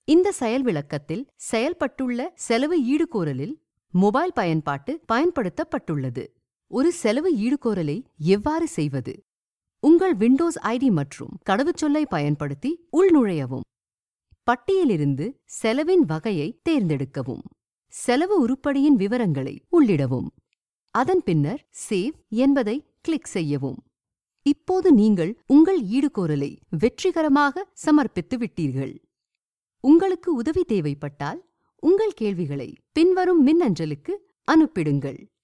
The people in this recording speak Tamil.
இந்த செயல் விளக்கத்தில் செயல்பட்டுள்ள செலவு ஈடுகோரலில் மொபைல் பயன்பாட்டு பயன்படுத்தப்பட்டுள்ளது ஒரு செலவு ஈடுகோரலை எவ்வாறு செய்வது உங்கள் விண்டோஸ் ஐடி மற்றும் கடவுச்சொல்லை பயன்படுத்தி உள்நுழையவும் பட்டியலிருந்து செலவின் வகையை தேர்ந்தெடுக்கவும் செலவு உருப்படியின் விவரங்களை உள்ளிடவும் அதன் பின்னர் சேவ் என்பதை கிளிக் செய்யவும் இப்போது நீங்கள் உங்கள் ஈடுகோரலை வெற்றிகரமாக சமர்ப்பித்து விட்டீர்கள் உங்களுக்கு உதவி தேவைப்பட்டால் உங்கள் கேள்விகளை பின்வரும் மின்னஞ்சலுக்கு அனுப்பிடுங்கள்